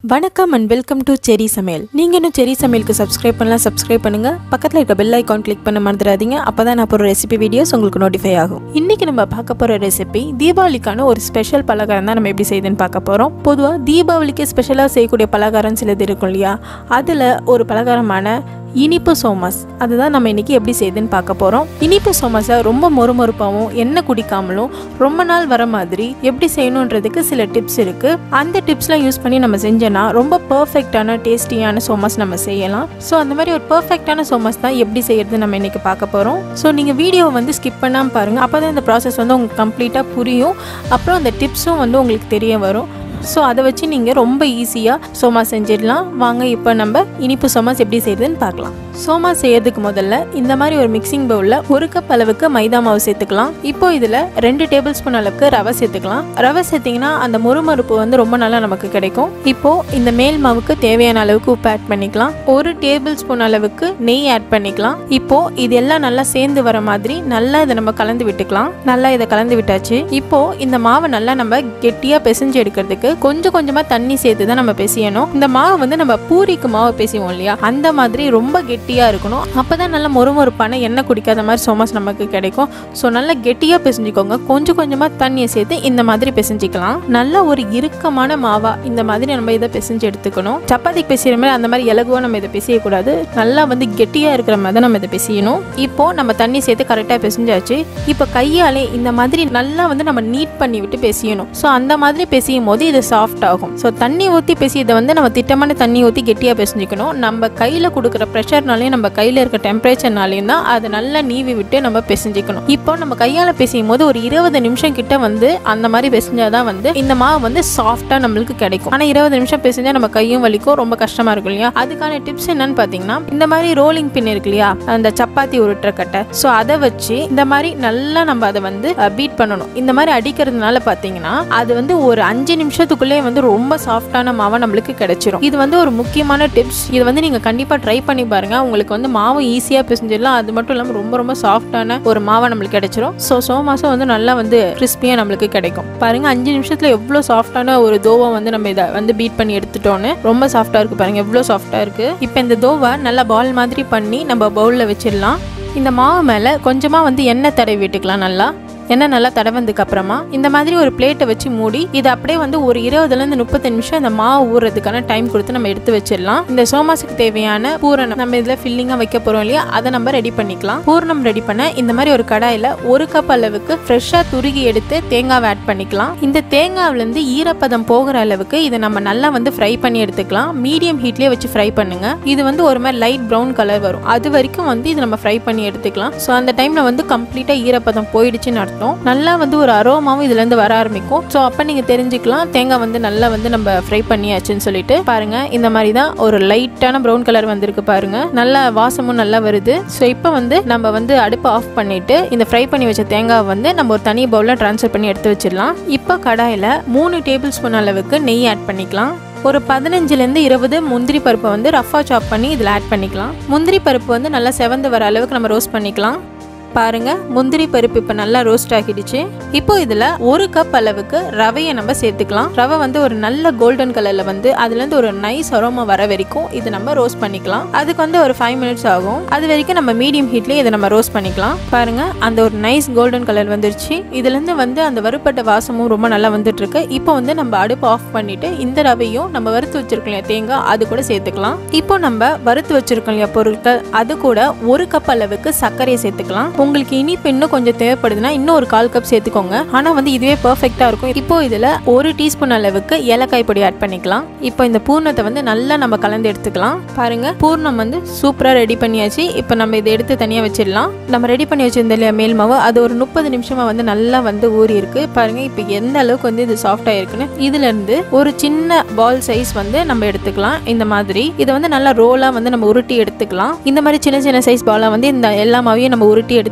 வணக்கம் and welcome to செரி சமையல் நீங்கள் இன்னும் செரி சமையலுக்கு சப்ஸ்கிரைப் பண்ணலாம் சப்ஸ்கிரைப் பண்ணுங்க பக்கத்தில் இருக்க பெல் ஐக்கான் கிளிக் பண்ண மறந்துடாதீங்க அப்போ தான் நான் போகிற ரெசிபி வீடியோஸ் உங்களுக்கு நோட்டிஃபை ஆகும் இன்னைக்கு நம்ம பார்க்க போகிற ரெசிபி தீபாவளிக்கான ஒரு ஸ்பெஷல் பலகாரம் தான் நம்ம எப்படி செய்யுதுன்னு பார்க்க போகிறோம் பொதுவாக தீபாவளிக்கு ஸ்பெஷலாக செய்யக்கூடிய பலகாரம் சிலது இருக்கும் இல்லையா அதில் ஒரு பலகாரமான இனிப்பு சோமஸ் அதுதான் நம்ம இன்னைக்கு எப்படி செய்யுதுன்னு பார்க்க போகிறோம் இனிப்பு சோமஸை ரொம்ப மொறுமொறுப்பாகவும் எண்ணெய் குடிக்காமலும் ரொம்ப நாள் வர மாதிரி எப்படி செய்யணுன்றதுக்கு சில டிப்ஸ் இருக்குது அந்த டிப்ஸ்லாம் யூஸ் பண்ணி நம்ம செஞ்சோன்னா ரொம்ப பர்ஃபெக்டான டேஸ்டியான சோமஸ் நம்ம செய்யலாம் ஸோ அந்த மாதிரி ஒரு பர்ஃபெக்டான சோமஸ் தான் எப்படி செய்யறது நம்ம இன்னைக்கு பார்க்க போகிறோம் ஸோ நீங்கள் வீடியோவை வந்து ஸ்கிப் பண்ணாமல் பாருங்கள் அப்போ தான் இந்த ப்ராசஸ் வந்து உங்களுக்கு கம்ப்ளீட்டாக புரியும் அப்புறம் அந்த டிப்ஸும் வந்து உங்களுக்கு தெரிய வரும் ஸோ அதை வச்சு நீங்கள் ரொம்ப ஈஸியாக சோமா செஞ்சிடலாம் வாங்க இப்போ நம்ம இனிப்பு சோமாஸ் எப்படி செய்யுதுன்னு பார்க்கலாம் சோமா செய்யறதுக்கு முதல்ல இந்த மாதிரி ஒரு மிக்சிங் பவுலில் ஒரு கப் அளவுக்கு மைதா மாவு சேர்த்துக்கலாம் இப்போ இதில் ரெண்டு டேபிள் ஸ்பூன் அளவுக்கு ரவை சேர்த்துக்கலாம் ரவை சேர்த்திங்கன்னா அந்த முறுமறுப்பு வந்து ரொம்ப நல்லா நமக்கு கிடைக்கும் இப்போ இந்த மேல் மாவுக்கு தேவையான அளவுக்கு உப்பு ஆட் பண்ணிக்கலாம் ஒரு டேபிள் ஸ்பூன் அளவுக்கு நெய் ஆட் பண்ணிக்கலாம் இப்போ இது எல்லாம் நல்லா சேர்ந்து வர மாதிரி நல்லா இதை நம்ம கலந்து விட்டுக்கலாம் நல்லா இதை கலந்து விட்டாச்சு இப்போ இந்த மாவை நல்லா நம்ம கெட்டியாக பிசைஞ்சு எடுக்கிறதுக்கு கொஞ்சம் கொஞ்சமாக தண்ணி சேர்த்து தான் நம்ம பிசையணும் இந்த மாவு வந்து நம்ம பூரிக்கு மாவு பிசைவோம் இல்லையா அந்த மாதிரி ரொம்ப கெட்டியாக இருக்கணும் அப்போ தான் நல்லா மொறுமொறுப்பான எண்ணெய் குடிக்காத மாதிரி சோமாஸ் நமக்கு கிடைக்கும் ஸோ நல்லா கெட்டியாக பிசைஞ்சுக்கோங்க கொஞ்சம் கொஞ்சமாக தண்ணியை சேர்த்து இந்த மாதிரி பிசைஞ்சிக்கலாம் நல்லா ஒரு இறுக்கமான மாவா இந்த மாதிரி நம்ம இதை பிசைஞ்சு எடுத்துக்கணும் சப்பாத்திக்கு பிசைகிற மாதிரி அந்த மாதிரி இலகுவாக நம்ம இதை பிசையக்கூடாது நல்லா வந்து கெட்டியாக இருக்கிற மாதிரி தான் நம்ம இதை பிசையணும் இப்போ நம்ம தண்ணி சேர்த்து கரெக்டாக பிசைஞ்சாச்சு இப்போ கையாலே இந்த மாதிரி நல்லா வந்து நம்ம நீட் பண்ணி விட்டு பிசையணும் ஸோ அந்த மாதிரி பிசையும் போது இது சாஃப்ட் ஆகும் ஸோ தண்ணி ஊற்றி பிசையதை வந்து நம்ம திட்டமான தண்ணி ஊற்றி கெட்டியாக பிசைஞ்சிக்கணும் நம்ம கையில் கொடுக்குற ப்ரெஷர்னாலையும் நம்ம கையில் இருக்க டெம்பரேச்சர்னாலையும் தான் அதை நல்லா நீவி விட்டு நம்ம பிசைஞ்சிக்கணும் இப்போ நம்ம கையால் பிசையும் போது ஒரு இருபது நிமிஷம் கிட்ட வந்து அந்த மாதிரி பிசைஞ்சாதான் வந்து இந்த மாவு வந்து சாஃப்டாக நம்மளுக்கு கிடைக்கும் ஆனால் இருபது நிமிஷம் பிசைஞ்சா நம்ம கையும் வலிக்கும் ரொம்ப கஷ்டமாக இருக்கும் இல்லையா அதுக்கான டிப்ஸ் என்னன்னு பார்த்தீங்கன்னா இந்த மாதிரி ரோலிங் பின் இருக்கு இல்லையா அந்த சப்பாத்தி உருட்டுற கட்டை ஸோ அதை வச்சு இந்த மாதிரி நல்லா நம்ம அதை வந்து பீட் பண்ணணும் இந்த மாதிரி அடிக்கிறதுனால பார்த்தீங்கன்னா அது வந்து ஒரு அஞ்சு நிமிஷத்துக்குள்ளே வந்து ரொம்ப சாஃப்டான மாவை நம்மளுக்கு கிடைச்சிரும் இது வந்து ஒரு முக்கியமான டிப்ஸ் இது வந்து நீங்கள் கண்டிப்பாக ட்ரை பண்ணி பாருங்க உங்களுக்கு வந்து மாவு ஈஸியாக பிசைஞ்சிடலாம் அது மட்டும் இல்லாமல் ரொம்ப ரொம்ப சாஃப்டான ஒரு மாவை நம்மளுக்கு கிடைச்சிரும் ஸோ சோமாசம் வந்து நல்லா வந்து கிறிஸ்பியாக நம்மளுக்கு கிடைக்கும் பாருங்க அஞ்சு நிமிஷத்தில் எவ்வளோ சாஃப்டான ஒரு தோவை வந்து நம்ம இதை வந்து பீட் பண்ணி எடுத்துட்டோன்னு ரொம்ப சாஃப்டாக இருக்குது பாருங்க எவ்வளோ சாஃப்டாக இருக்குது இப்போ இந்த தோவை நல்லா பால் மாதிரி பண்ணி நம்ம பவுலில் வச்சிடலாம் இந்த மாவு மேலே கொஞ்சமாக வந்து எண்ணெய் தடவி விட்டுக்கலாம் நல்லா எண்ணெய் நல்லா தடவதுக்கு அப்புறமா இந்த மாதிரி ஒரு பிளேட்டை வச்சு மூடி இது அப்படியே வந்து ஒரு இருபதுலேருந்து முப்பது நிமிஷம் இந்த மாவு ஊறுறதுக்கான டைம் கொடுத்து நம்ம எடுத்து வச்சிடலாம் இந்த சோமாஸுக்கு தேவையான பூரணம் நம்ம இதில் ஃபில்லிங்காக வைக்க போகிறோம் இல்லையா அதை நம்ம ரெடி பண்ணிக்கலாம் பூரணம் ரெடி பண்ண இந்த மாதிரி ஒரு கடாயில் ஒரு கப் அளவுக்கு ஃப்ரெஷ்ஷாக துருகி எடுத்து தேங்காவை ஆட் பண்ணிக்கலாம் இந்த தேங்காவிலேருந்து ஈரப்பதம் போகிற அளவுக்கு இதை நம்ம நல்லா வந்து ஃப்ரை பண்ணி எடுத்துக்கலாம் மீடியம் ஹீட்லேயே வச்சு ஃப்ரை பண்ணுங்க இது வந்து ஒரு மாதிரி லைட் ப்ரௌன் கலர் வரும் அது வரைக்கும் வந்து இது நம்ம ஃப்ரை பண்ணி எடுத்துக்கலாம் ஸோ அந்த டைமில் வந்து கம்ப்ளீட்டாக ஈரப்பதம் போயிடுச்சுன்னு அர்த்தம் நல்லா வந்து ஒரு அரோமாவும் இதுலேருந்து வர ஆரம்பிக்கும் ஸோ அப்போ நீங்கள் தெரிஞ்சுக்கலாம் தேங்காய் வந்து நல்லா வந்து நம்ம ஃப்ரை பண்ணியாச்சுன்னு சொல்லிட்டு பாருங்க இந்த மாதிரி தான் ஒரு லைட்டான ப்ரௌன் கலர் வந்திருக்கு பாருங்க நல்லா வாசமும் நல்லா வருது ஸோ இப்போ வந்து நம்ம வந்து அடுப்பை ஆஃப் பண்ணிட்டு இந்த ஃப்ரை பண்ணி வச்ச தேங்காவை வந்து நம்ம ஒரு தனி பவுலில் ட்ரான்ஸ்ஃபர் பண்ணி எடுத்து வச்சிடலாம் இப்போ கடாயில் மூணு டேபிள் ஸ்பூன் அளவுக்கு நெய் ஆட் பண்ணிக்கலாம் ஒரு பதினஞ்சுலேருந்து இருபது முந்திரி பருப்பை வந்து ரஃபாக சாப் பண்ணி இதில் ஆட் பண்ணிக்கலாம் முந்திரி பருப்பு வந்து நல்லா செவந்து வர அளவுக்கு நம்ம ரோஸ்ட் பண்ணிக்கலாம் பாருங்க முந்திரி பருப்பு இப்போ நல்லா ரோஸ்ட் ஆகிடுச்சு இப்போ இதில் ஒரு கப் அளவுக்கு ரவையை நம்ம சேர்த்துக்கலாம் ரவை வந்து ஒரு நல்ல கோல்டன் கலரில் வந்து அதுலேருந்து ஒரு நைஸ் அரோமா வர வரைக்கும் இது நம்ம ரோஸ்ட் பண்ணிக்கலாம் அதுக்கு வந்து ஒரு ஃபைவ் மினிட்ஸ் ஆகும் அது வரைக்கும் நம்ம மீடியம் ஹீட்லேயே இதை நம்ம ரோஸ்ட் பண்ணிக்கலாம் பாருங்க அந்த ஒரு நைஸ் கோல்டன் கலர் வந்துருச்சு இதுலேருந்து வந்து அந்த வறுப்பட்ட வாசமும் ரொம்ப நல்லா வந்துட்டு இருக்கு இப்போ வந்து நம்ம அடுப்பு ஆஃப் பண்ணிட்டு இந்த ரவையும் நம்ம வறுத்து வச்சிருக்கோம் இல்லையா தேங்காய் அது கூட சேர்த்துக்கலாம் இப்போ நம்ம வறுத்து வச்சிருக்கோம் இல்லையா பொருட்கள் அது கூட ஒரு கப் அளவுக்கு சர்க்கரையை சேர்த்துக்கலாம் உங்களுக்கு இனிப்பு இன்னும் கொஞ்சம் தேவைப்படுதுன்னா இன்னும் ஒரு கால் கப் சேர்த்துக்கோங்க ஆனால் வந்து இதுவே பர்ஃபெக்டாக இருக்கும் இப்போ இதில் ஒரு டீஸ்பூன் அளவுக்கு ஏலக்காய் பொடி ஆட் பண்ணிக்கலாம் இப்போ இந்த பூர்ணத்தை வந்து நல்லா நம்ம கலந்து எடுத்துக்கலாம் பாருங்க பூர்ணம் வந்து சூப்பராக ரெடி பண்ணியாச்சு இப்போ நம்ம இதை எடுத்து தனியாக வச்சிடலாம் நம்ம ரெடி பண்ணி வச்சிருந்த இல்லையா மேல் மாவு அது ஒரு முப்பது நிமிஷமாக வந்து நல்லா வந்து ஊறி இருக்கு பாருங்க இப்போ எந்த அளவுக்கு வந்து இது சாஃப்டாக இருக்குன்னு இதுல இருந்து ஒரு சின்ன பால் சைஸ் வந்து நம்ம எடுத்துக்கலாம் இந்த மாதிரி இதை வந்து நல்லா ரோலாக வந்து நம்ம உருட்டி எடுத்துக்கலாம் இந்த மாதிரி சின்ன சின்ன சைஸ் பாலாக வந்து இந்த எல்லா மாவையும் நம்ம உருட்டி எடுத்து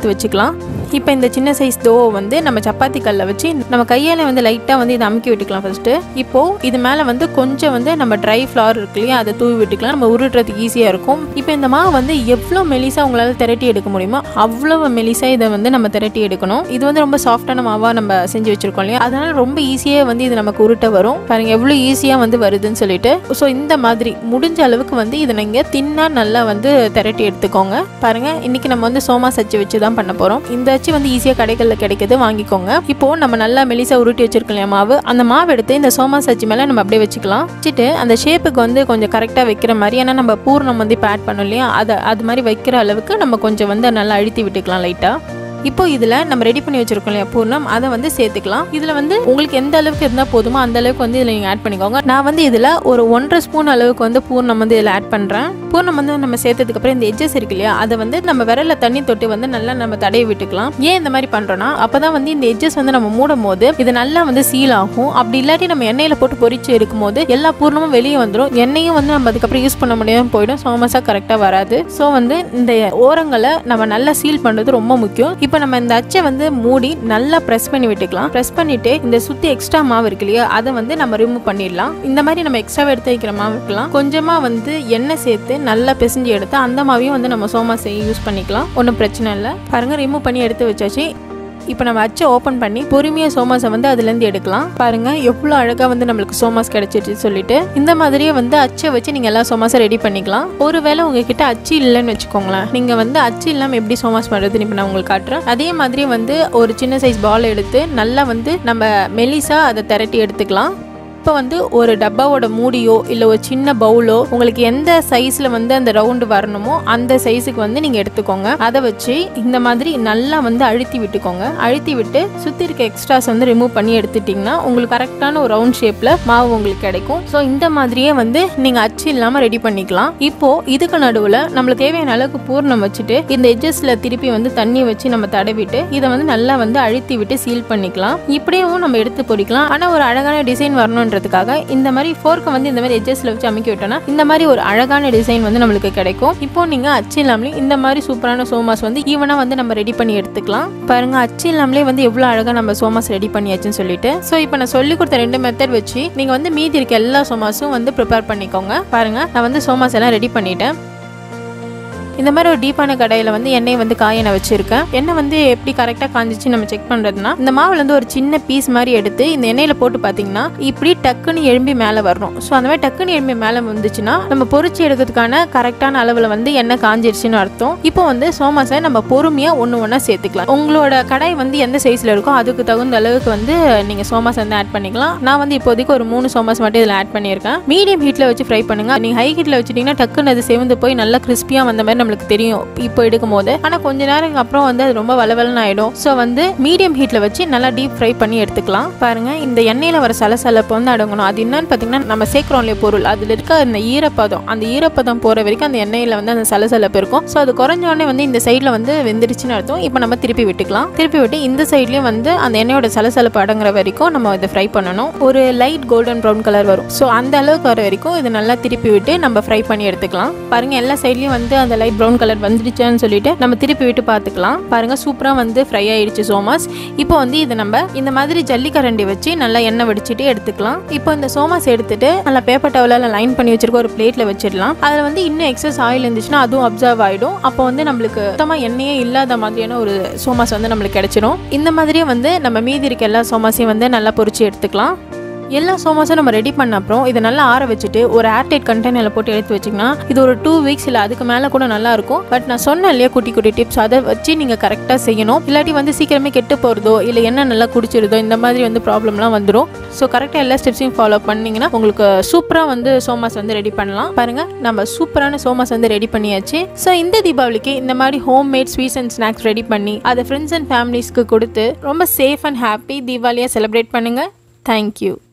எடுத்து வச்சுக்கலாம் இப்போ இந்த சின்ன சைஸ் தோவை வந்து நம்ம சப்பாத்தி கல்லை வச்சு நம்ம கையால் வந்து லைட்டாக வந்து இதை அமுக்கி விட்டுக்கலாம் ஃபஸ்ட்டு இப்போது இது மேலே வந்து கொஞ்சம் வந்து நம்ம ட்ரை ஃப்ளவர் இருக்கு இல்லையா அதை தூவி விட்டுக்கலாம் நம்ம உருட்டுறதுக்கு ஈஸியாக இருக்கும் இப்போ இந்த மாவு வந்து எவ்வளோ மெலிசாக உங்களால் திரட்டி எடுக்க முடியுமோ அவ்வளோ மெலிசாக இதை வந்து நம்ம திரட்டி எடுக்கணும் இது வந்து ரொம்ப சாஃப்டான மாவாக நம்ம செஞ்சு வச்சுருக்கோம் இல்லையா அதனால் ரொம்ப ஈஸியாக வந்து இது நமக்கு உருட்ட வரும் பாருங்கள் எவ்வளோ ஈஸியாக வந்து வருதுன்னு சொல்லிட்டு ஸோ இந்த மாதிரி முடிஞ்ச அளவுக்கு வந்து இதை நீங்கள் தின்னா நல்லா வந்து திரட்டி எடுத்துக்கோங்க பாருங்கள் இன்றைக்கி நம்ம வந்து சோமா சச்சி வச்சு தான் பண்ண போகிறோம் இந்த அச்சு வந்து ஈஸியாக கடைகளில் கிடைக்குது வாங்கிக்கோங்க இப்போது நம்ம நல்லா மெலிசா உருட்டி வச்சிருக்கோம் இல்லையா மாவு அந்த மாவு எடுத்து இந்த சோமா சச்சி மேலே நம்ம அப்படியே வச்சுக்கலாம் வச்சுட்டு அந்த ஷேப்புக்கு வந்து கொஞ்சம் கரெக்டாக வைக்கிற மாதிரி ஏன்னா நம்ம பூர்ணம் வந்து இப்போ ஆட் பண்ணோம் இல்லையா அதை அது மாதிரி வைக்கிற அளவுக்கு நம்ம கொஞ்சம் வந்து நல்லா அழுத்தி விட்டுக்கலாம் லைட்டாக இப்போ இதில் நம்ம ரெடி பண்ணி வச்சிருக்கோம் இல்லையா பூர்ணம் அதை வந்து சேர்த்துக்கலாம் இதில் வந்து உங்களுக்கு எந்த அளவுக்கு இருந்தால் போதுமோ அந்த அளவுக்கு வந்து இதில் நீங்கள் ஆட் பண்ணிக்கோங்க நான் வந்து இதில் ஒரு ஒன்றரை ஸ்பூன் அளவுக்கு வந்து பூர்ணம் வந்து இதில் ஆட் பண்ணுறேன் பூர்ணம் வந்து நம்ம சேர்த்ததுக்கப்புறம் இந்த எஜ்ஜஸ் இருக்கு இல்லையா அதை வந்து நம்ம விரலில் தண்ணி தொட்டு வந்து நல்லா நம்ம தடவி விட்டுக்கலாம் ஏன் இந்த மாதிரி பண்ணுறோன்னா அப்போ தான் வந்து இந்த எஜ்ஜஸ் வந்து நம்ம மூடும் போது இது நல்லா வந்து சீல் ஆகும் அப்படி இல்லாட்டி நம்ம எண்ணெயில் போட்டு பொரிச்சு இருக்கும்போது எல்லா பூர்ணமும் வெளியே வந்துடும் எண்ணெயும் வந்து நம்ம அதுக்கப்புறம் யூஸ் பண்ண முடியாமல் போயிடும் சோமஸாக கரெக்டாக வராது ஸோ வந்து இந்த ஓரங்களை நம்ம நல்லா சீல் பண்ணுறது ரொம்ப முக்கியம் இப்போ நம்ம இந்த அச்சை வந்து மூடி நல்லா ப்ரெஸ் பண்ணி விட்டுக்கலாம் ப்ரெஸ் பண்ணிட்டு இந்த சுற்றி எக்ஸ்ட்ரா மாவு இருக்கு இல்லையா அதை வந்து நம்ம ரிமூவ் பண்ணிடலாம் இந்த மாதிரி நம்ம எக்ஸ்ட்ரா எடுத்து வைக்கிற மாவு இருக்கலாம் கொஞ்சமாக வந்து எண்ணெய் சேர்த்து நல்லா பிசைஞ்சு எடுத்து அந்த மாவையும் வந்து நம்ம சோமா செய்ய யூஸ் பண்ணிக்கலாம் ஒன்றும் பிரச்சனை இல்லை பாருங்க ரிமூவ் பண்ணி எடுத்து வச்சாச்சு இப்போ நம்ம அச்சை ஓப்பன் பண்ணி பொறுமையாக சோமாஸை வந்து அதுலேருந்து எடுக்கலாம் பாருங்க எவ்வளோ அழகாக வந்து நம்மளுக்கு சோமாஸ் கிடைச்சிருச்சு சொல்லிட்டு இந்த மாதிரியே வந்து அச்சை வச்சு நீங்கள் எல்லா சோமாஸை ரெடி பண்ணிக்கலாம் ஒருவேளை உங்ககிட்ட அச்சு இல்லைன்னு வச்சுக்கோங்களேன் நீங்கள் வந்து அச்சு இல்லாமல் எப்படி சோமாஸ் பண்ணுறதுன்னு இப்போ நான் உங்களுக்கு காட்டுறேன் அதே மாதிரி வந்து ஒரு சின்ன சைஸ் பால் எடுத்து நல்லா வந்து நம்ம மெலிசா அதை திரட்டி எடுத்துக்கலாம் இப்போ வந்து ஒரு டப்பாவோட மூடியோ இல்லை ஒரு சின்ன பவுலோ உங்களுக்கு எந்த சைஸில் வந்து அந்த ரவுண்டு வரணுமோ அந்த சைஸுக்கு வந்து நீங்கள் எடுத்துக்கோங்க அதை வச்சு இந்த மாதிரி நல்லா வந்து அழுத்தி விட்டுக்கோங்க அழுத்தி விட்டு சுற்றி இருக்க எக்ஸ்ட்ராஸ் வந்து ரிமூவ் பண்ணி எடுத்துட்டிங்கன்னா உங்களுக்கு கரெக்டான ஒரு ரவுண்ட் ஷேப்பில் மாவு உங்களுக்கு கிடைக்கும் ஸோ இந்த மாதிரியே வந்து நீங்கள் அச்சு இல்லாமல் ரெடி பண்ணிக்கலாம் இப்போது இதுக்கு நடுவில் நம்மளுக்கு தேவையான அளவுக்கு பூர்ணம் வச்சுட்டு இந்த எட்ஜஸில் திருப்பி வந்து தண்ணி வச்சு நம்ம தடவிட்டு இதை வந்து நல்லா வந்து அழுத்தி விட்டு சீல் பண்ணிக்கலாம் இப்படியும் நம்ம எடுத்து பொரிக்கலாம் ஆனால் ஒரு அழகான டிசைன் வரணும் பண்ணுறதுக்காக இந்த மாதிரி ஃபோர்க்கை வந்து இந்த மாதிரி எட்ஜஸில் வச்சு அமைக்க விட்டோம்னா இந்த மாதிரி ஒரு அழகான டிசைன் வந்து நம்மளுக்கு கிடைக்கும் இப்போ நீங்கள் அச்சு இல்லாமலே இந்த மாதிரி சூப்பரான சோமாஸ் வந்து ஈவனாக வந்து நம்ம ரெடி பண்ணி எடுத்துக்கலாம் பாருங்க அச்சு இல்லாமலே வந்து எவ்வளோ அழகாக நம்ம சோமாஸ் ரெடி பண்ணியாச்சுன்னு சொல்லிட்டு ஸோ இப்போ நான் சொல்லி கொடுத்த ரெண்டு மெத்தட் வச்சு நீங்கள் வந்து மீதி இருக்க எல்லா சோமாஸும் வந்து ப்ரிப்பேர் பண்ணிக்கோங்க பாருங்க நான் வந்து சோமாஸ் எல்லாம் ரெடி பண்ணிட்டேன் இந்த மாதிரி ஒரு டீப்பான கடையில் வந்து எண்ணெய் வந்து காய நான் வச்சுருக்கேன் எண்ணெய் வந்து எப்படி கரெக்டாக காஞ்சிச்சு நம்ம செக் பண்ணுறதுனா இந்த மாவுல இருந்து ஒரு சின்ன பீஸ் மாதிரி எடுத்து இந்த எண்ணெயில் போட்டு பார்த்தீங்கன்னா இப்படி டக்குன்னு எழும்பி மேலே வரணும் ஸோ அந்த மாதிரி டக்குன்னு எழும்பி மேலே வந்துச்சுன்னா நம்ம பொரிச்சு எடுக்கிறதுக்கான கரெக்டான அளவில் வந்து எண்ணெய் காஞ்சிருச்சுன்னு அர்த்தம் இப்போ வந்து சோமாஸை நம்ம பொறுமையாக ஒன்று ஒன்றா சேர்த்துக்கலாம் உங்களோட கடாய் வந்து எந்த சைஸில் இருக்கோ அதுக்கு தகுந்த அளவுக்கு வந்து நீங்கள் சோமாஸ் வந்து ஆட் பண்ணிக்கலாம் நான் வந்து இப்போதைக்கு ஒரு மூணு சோமாஸ் மட்டும் இதில் ஆட் பண்ணியிருக்கேன் மீடியம் ஹீட்டில் வச்சு ஃப்ரை பண்ணுங்க நீங்கள் ஹை ஹீட்டில் வச்சுட்டிங்கன்னா டக்குன்னு அது செவந்து போய் நல்லா கிறிஸ்பியாக வந்த மாதிரி நம்மளுக்கு தெரியும் இப்போ எடுக்கும் போது ஆனால் கொஞ்ச நேரம் அப்புறம் வந்து அது ரொம்ப வளவலன்னு ஆயிடும் ஸோ வந்து மீடியம் ஹீட்டில் வச்சு நல்லா டீப் ஃப்ரை பண்ணி எடுத்துக்கலாம் பாருங்க இந்த எண்ணெயில் வர சலசலப்பு வந்து அடங்கணும் அது என்னன்னு பார்த்தீங்கன்னா நம்ம சேர்க்குறோம் இல்லையா பொருள் அதில் இருக்க அந்த ஈரப்பதம் அந்த ஈரப்பதம் போகிற வரைக்கும் அந்த எண்ணெயில் வந்து அந்த சலசலப்பு இருக்கும் ஸோ அது குறைஞ்ச உடனே வந்து இந்த சைடில் வந்து வெந்துருச்சுன்னு அர்த்தம் இப்போ நம்ம திருப்பி விட்டுக்கலாம் திருப்பி விட்டு இந்த சைட்லேயும் வந்து அந்த எண்ணெயோட சலசலப்பு அடங்குற வரைக்கும் நம்ம இதை ஃப்ரை பண்ணணும் ஒரு லைட் கோல்டன் ப்ரௌன் கலர் வரும் ஸோ அந்த அளவுக்கு வர வரைக்கும் இது நல்லா திருப்பி விட்டு நம்ம ஃப்ரை பண்ணி எடுத்துக்கலாம் பாருங்க எல்லா சைட்லேயும் வந்து அந்த லைட் ப்ரௌன் கலர் வந்துடுச்சான்னு சொல்லிட்டு நம்ம திருப்பி விட்டு பார்த்துக்கலாம் பாருங்க சூப்பராக வந்து ஃப்ரை ஆயிடுச்சு சோமாஸ் இப்போ வந்து இது நம்ம இந்த மாதிரி ஜல்லிக்கரண்டி வச்சு நல்லா எண்ணெய் வடிச்சிட்டு எடுத்துக்கலாம் இப்போ இந்த சோமாஸ் எடுத்துட்டு நல்லா பேப்பர் டவலால் லைன் பண்ணி வச்சிருக்க ஒரு பிளேட்ல வச்சிடலாம் அதில் வந்து இன்னும் எக்ஸஸ் ஆயில் இருந்துச்சுன்னா அதுவும் அப்சர்வ் ஆகிடும் அப்போ வந்து நம்மளுக்கு சுத்தமாக எண்ணெயே இல்லாத மாதிரியான ஒரு சோமாஸ் வந்து நம்மளுக்கு கிடைச்சிடும் இந்த மாதிரியே வந்து நம்ம மீதி இருக்க எல்லா சோமாஸையும் வந்து நல்லா பொரிச்சு எடுத்துக்கலாம் எல்லா சோமாஸும் நம்ம ரெடி பண்ண அப்புறம் இதை நல்லா ஆற வச்சுட்டு ஒரு ஏர்டைட் கண்டெய்னரில் போட்டு எடுத்து வச்சிங்கன்னா இது ஒரு டூ வீக்ஸ் இல்லை அதுக்கு மேலே கூட நல்லா இருக்கும் பட் நான் சொன்னேன் இல்லையா குட்டி குட்டி டிப்ஸ் அதை வச்சு நீங்கள் கரெக்டாக செய்யணும் இல்லாட்டி வந்து சீக்கிரமே கெட்டு போகிறதோ இல்லை என்ன நல்லா குடிச்சிருதோ இந்த மாதிரி வந்து ப்ராப்ளம்லாம் வந்துடும் ஸோ கரெக்டாக எல்லா ஸ்டெப்ஸையும் ஃபாலோ பண்ணிங்கன்னா உங்களுக்கு சூப்பராக வந்து சோமாஸ் வந்து ரெடி பண்ணலாம் பாருங்கள் நம்ம சூப்பரான சோமாஸ் வந்து ரெடி பண்ணியாச்சு ஸோ இந்த தீபாவளிக்கு இந்த மாதிரி home made sweets and snacks ready பண்ணி அதை ஃப்ரெண்ட்ஸ் அண்ட் ஃபேமிலிஸ்க்கு கொடுத்து ரொம்ப சேஃப் அண்ட் ஹாப்பி தீபாவளியாக செலிப்ரேட் பண்ணுங்கள் தேங்க்யூ